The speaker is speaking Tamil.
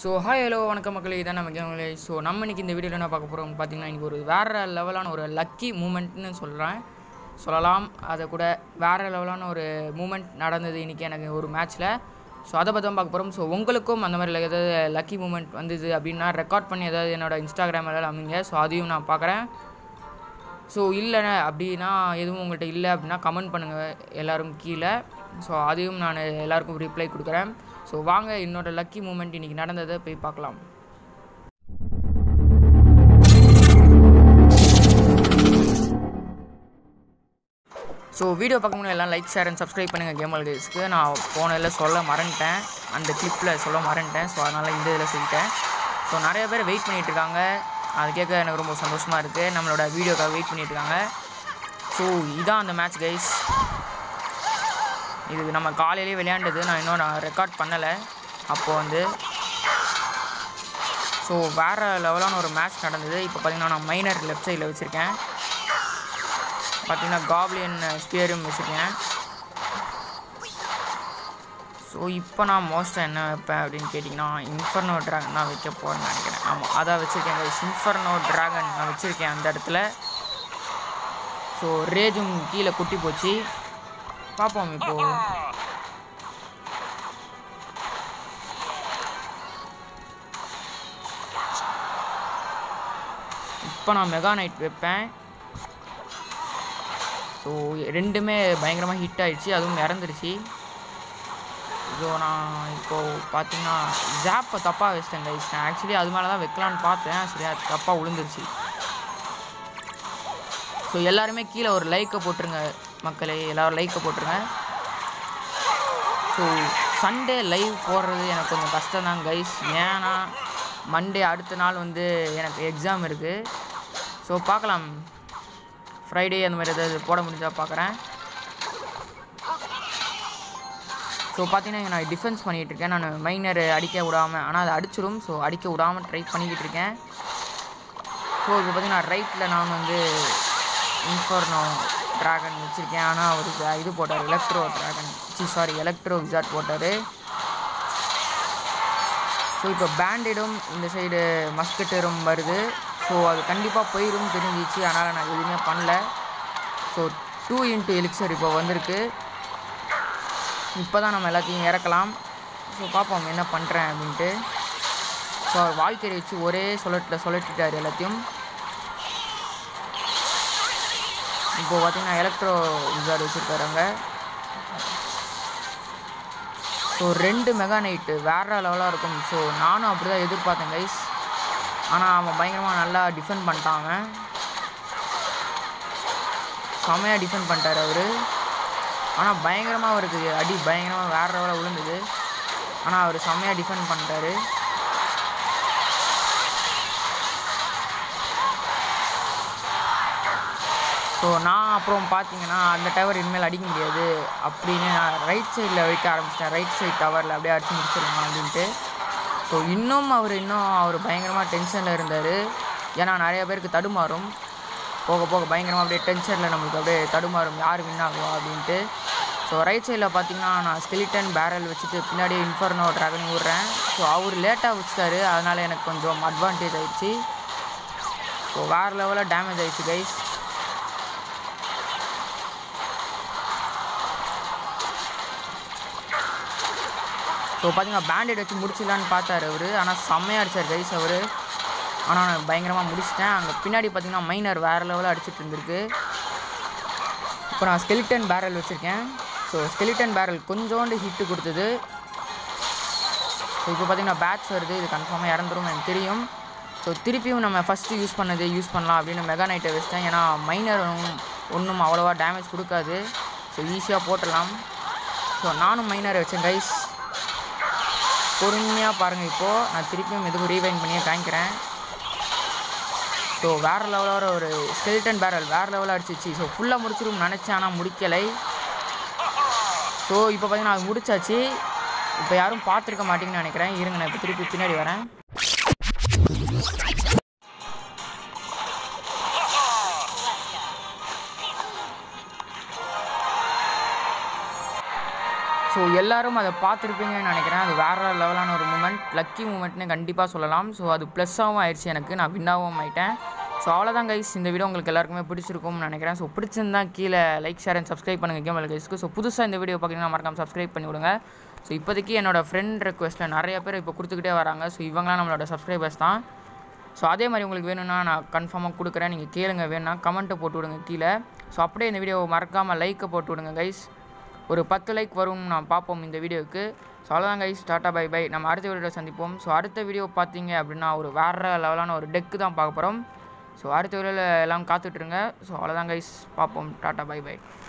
ஸோ ஹாய் ஹலோ வணக்கம் மக்களே இதான் நம்ம கேமங்களே ஸோ நம்ம இன்னைக்கு இந்த வீடியோவில் என்ன பார்க்க போகிறோம் பார்த்தீங்கன்னா இன்றைக்கி ஒரு வேறு லெவலான ஒரு லக்கி மூமெண்ட்னு சொல்கிறேன் சொல்லலாம் அதை கூட வேறு லெவலான ஒரு மூமெண்ட் நடந்தது இன்றைக்கி எனக்கு ஒரு மேட்ச்சில் ஸோ அதை பற்றி தான் பார்க்க போகிறோம் ஸோ உங்களுக்கும் அந்த மாதிரி ஏதாவது லக்கி மூமெண்ட் வந்தது அப்படின்னா ரெக்கார்ட் பண்ணி ஏதாவது என்னோட இன்ஸ்டாகிராம் எல்லாம் அமைங்க ஸோ அதையும் நான் பார்க்குறேன் ஸோ இல்லைண்ணே அப்படின்னா எதுவும் உங்கள்கிட்ட இல்லை அப்படின்னா கமெண்ட் பண்ணுங்கள் எல்லோரும் கீழே ஸோ அதையும் நான் எல்லாருக்கும் ரிப்ளை கொடுக்குறேன் ஸோ வாங்க என்னோட லக்கி மூமெண்ட் இன்றைக்கி நடந்ததை போய் பார்க்கலாம் ஸோ வீடியோ பார்க்கணும் எல்லாம் லைக் ஷேர் அண்ட் சப்ஸ்கிரைப் பண்ணுங்கள் கேமல் கேஸ்க்கு நான் போனதில் சொல்ல மறந்துட்டேன் அந்த கிளிப்பில் சொல்ல மறந்துட்டேன் ஸோ அதனால் இந்த இதில் சொல்லிட்டேன் ஸோ நிறைய பேர் வெயிட் பண்ணிகிட்டு இருக்காங்க அது கேட்க எனக்கு ரொம்ப சந்தோஷமாக இருக்குது நம்மளோட வீடியோக்காக வெயிட் பண்ணிட்டு இருக்காங்க ஸோ இதான் அந்த மேட்ச் கைஸ் இது நம்ம காலையிலேயே விளையாண்டது நான் இன்னும் நான் ரெக்கார்ட் பண்ணலை அப்போது வந்து ஸோ வேறு லெவலான ஒரு மேட்ச் நடந்தது இப்போ பார்த்தீங்கன்னா நான் மைனர் லெஃப்ட் சைடில் வச்சுருக்கேன் பார்த்தீங்கன்னா காப்ளியன் ஸ்பியரும் வச்சுருக்கேன் ஸோ இப்போ நான் மோஸ்ட்டாக என்ன வைப்பேன் அப்படின்னு கேட்டிங்கன்னா இன்ஃபர்னோ ட்ராகன் தான் வைக்க போகிறேன்னு நினைக்கிறேன் ஆமாம் அதான் வச்சுருக்கேன் guys. இன்ஃபர்னோ ட்ராகன் நான் வச்சுருக்கேன் அந்த இடத்துல ஸோ ரேஜும் கீழே குட்டி போச்சு பார்ப்போம் இப்போது இப்போ நான் மெகா நைட் வைப்பேன் ஸோ ரெண்டுமே பயங்கரமாக ஹிட் ஆயிடுச்சு அதுவும் இறந்துருச்சு ஸோ நான் இப்போது பார்த்தீங்கன்னா ஜாப்பை தப்பாக வச்சிட்டேன் கைஸ் நான் ஆக்சுவலி அது மேலே தான் வைக்கலான்னு பார்த்தேன் சரியா தப்பாக விழுந்துருச்சு ஸோ எல்லாருமே கீழே ஒரு லைக்கை போட்டுருங்க மக்களே எல்லோரும் லைக்கை போட்டுருங்க ஸோ சண்டே லைவ் போடுறது எனக்கு கொஞ்சம் கஷ்டம் தான் கைஸ் ஏன்னா மண்டே அடுத்த நாள் வந்து எனக்கு எக்ஸாம் இருக்குது ஸோ பார்க்கலாம் ஃப்ரைடே அந்த மாதிரி ஏதாவது போட முடிஞ்சால் பார்க்குறேன் ஸோ பார்த்தீங்கன்னா நான் டிஃபென்ஸ் பண்ணிகிட்டு இருக்கேன் நான் மைனர் அடிக்க விடாமல் ஆனால் அதை அடிச்சிடும் ஸோ அடிக்க விடாமல் ட்ரை பண்ணிக்கிட்டு இருக்கேன் ஸோ இப்போ பார்த்தீங்கன்னா ரைட்டில் நான் வந்து இன்ஃபர்னோ ட்ராகன் வச்சுருக்கேன் ஆனால் அவர் இது போட்டார் எலக்ட்ரோ ட்ராகன் சி சாரி எலக்ட்ரோ விசார்ட் போட்டார் ஸோ இப்போ பேண்டடும் இந்த சைடு மஸ்கட்டரும் வருது ஸோ அது கண்டிப்பாக போயிடும் தெரிஞ்சிச்சு அதனால் நான் எதுவுமே பண்ணல ஸோ டூ இன்ட்டு எலிக்சர் இப்போ வந்திருக்கு இப்போ தான் நம்ம எல்லாத்தையும் இறக்கலாம் ஸோ பார்ப்போம் என்ன பண்ணுறேன் அப்படின்ட்டு ஸோ அவர் வாழ்க்கையை வச்சு ஒரே சொல்லட்டில் சொல்லட்டிட்டார் எல்லாத்தையும் இப்போ பார்த்தீங்கன்னா எலக்ட்ரோ விசார்ட் வச்சுருக்காரு அங்கே ஸோ ரெண்டு மெகா நைட்டு வேறு லெவலாக இருக்கும் ஸோ நானும் அப்படி தான் எதிர்பார்த்தேன் கைஸ் ஆனால் அவன் பயங்கரமாக நல்லா டிஃபெண்ட் பண்ணிட்டான் அவன் செமையாக டிஃபெண்ட் பண்ணிட்டார் அவர் ஆனால் பயங்கரமாக அவருக்கு அடி பயங்கரமாக வேறு லெவலில் விழுந்தது ஆனால் அவர் செம்மையாக டிஃபெண்ட் பண்ணிட்டாரு ஸோ நான் அப்புறம் பார்த்தீங்கன்னா அந்த டவர் இனிமேல் அடிக்க முடியாது அப்படின்னு நான் ரைட் சைடில் வைக்க ஆரம்பிச்சிட்டேன் ரைட் சைட் டவரில் அப்படியே அடிச்சு முடிச்சிடலாம் அப்படின்ட்டு ஸோ இன்னும் அவர் இன்னும் அவர் பயங்கரமாக டென்ஷனில் இருந்தார் ஏன்னா நிறைய பேருக்கு தடுமாறும் போக போக பயங்கரமாக அப்படியே டென்ஷனில் நம்மளுக்கு அப்படியே தடுமாறும் யார் வின் ஆகுவா அப்படின்ட்டு ஸோ ரைட் சைடில் பார்த்தீங்கன்னா நான் ஸ்கெலிட்டன் பேரல் வச்சுட்டு பின்னாடி இன்ஃபர்னோ ட்ராகன் விட்றேன் ஸோ அவர் லேட்டாக வச்சுட்டாரு அதனால் எனக்கு கொஞ்சம் அட்வான்டேஜ் ஆயிடுச்சு ஸோ வேறு லெவலில் டேமேஜ் ஆயிடுச்சு கைஸ் ஸோ பார்த்தீங்கன்னா பேண்டேட் வச்சு முடிச்சிடலான்னு பார்த்தாரு அவர் ஆனால் செம்மையாக அடிச்சார் கைஸ் அவர் ஆனால் நான் பயங்கரமாக முடிச்சிட்டேன் அங்கே பின்னாடி பார்த்தீங்கன்னா மைனர் வேறு லெவலில் அடிச்சிட்டு இருந்திருக்கு இப்போ நான் ஸ்கெலிட்டன் பேரல் வச்சுருக்கேன் ஸோ ஸ்கெலிட்டன் பேரல் கொஞ்சோண்டு ஹிட்டு கொடுத்தது ஸோ இப்போ பார்த்தீங்கன்னா பேட்ச் வருது இது கன்ஃபார்மாக இறந்துரும் எனக்கு தெரியும் ஸோ திருப்பியும் நம்ம ஃபஸ்ட்டு யூஸ் பண்ணது யூஸ் பண்ணலாம் அப்படின்னு மெகா நைட்டை வச்சிட்டேன் ஏன்னா மைனர் ஒன்றும் அவ்வளோவா டேமேஜ் கொடுக்காது ஸோ ஈஸியாக போட்டுடலாம் ஸோ நானும் மைனரை வச்சேன் கைஸ் பொறுமையாக பாருங்கள் இப்போது நான் திருப்பியும் எதுவும் ரீவைன் பண்ணியே காமிக்கிறேன் ஸோ வேறு லெவலாக ஒரு ஸ்கெலிட்டன் பேரல் வேறு லெவலில் அடிச்சிச்சு ஸோ ஃபுல்லாக முடிச்சிடும் நினச்சேன் ஆனால் முடிக்கலை ஸோ இப்போ பார்த்தீங்கன்னா அது முடிச்சாச்சு இப்போ யாரும் பார்த்துருக்க மாட்டீங்கன்னு நினைக்கிறேன் இருங்க நான் இப்போ திருப்பி பின்னாடி வரேன் ஸோ எல்லாரும் அதை பார்த்துருப்பீங்கன்னு நினைக்கிறேன் அது வேறு லெவலான ஒரு மூமெண்ட் லக்கி மூமெண்ட்னு கண்டிப்பாக சொல்லலாம் ஸோ அது ப்ளஸ்ஸாகவும் ஆயிடுச்சு எனக்கு நான் வின்னாகவும் ஆயிட்டேன் ஸோ அவ்வளோதான் கைஸ் இந்த வீடியோ உங்களுக்கு எல்லாருக்குமே பிடிச்சிருக்கும்னு நினைக்கிறேன் ஸோ பிடிச்சிருந்தா கீழே லைக் ஷேர் அண்ட் சப்ஸ்கிரைப் பண்ணுங்கள் கேமல் கைஸ்க்கு ஸோ புதுசாக இந்த வீடியோ பார்த்தீங்கன்னா மறக்காம சப்ஸ்கிரைப் பண்ணி விடுங்க ஸோ இப்போதைக்கு என்னோட ஃப்ரெண்ட் ரெக்வஸ்ட்டில் நிறைய பேர் இப்போ கொடுத்துக்கிட்டே வராங்க ஸோ இவங்களாம் நம்மளோட சப்ஸ்கிரைபர்ஸ் தான் ஸோ அதே மாதிரி உங்களுக்கு வேணும்னா நான் கன்ஃபார்மாக கொடுக்குறேன் நீங்கள் கேளுங்க வேணும்னா கமெண்ட்டை போட்டு விடுங்க கீழே ஸோ அப்படியே இந்த வீடியோவை மறக்காமல் லைக்கை போட்டு விடுங்க கைஸ் ஒரு பத்து லைக் வரும் நான் பார்ப்போம் இந்த வீடியோவுக்கு ஸோ அவ்வளோதான் கைஸ் டாட்டா பை பை நம்ம அடுத்த வீடியோவில் சந்திப்போம் ஸோ அடுத்த வீடியோ பார்த்தீங்க அப்படின்னா ஒரு வேறு லெவலான ஒரு டெக்கு தான் பார்க்க போகிறோம் ஸோ அடுத்த வீடியோவில் எல்லாம் காத்துட்ருங்க ஸோ அவ்வளோதான் கைஸ் பார்ப்போம் டாட்டா பை பை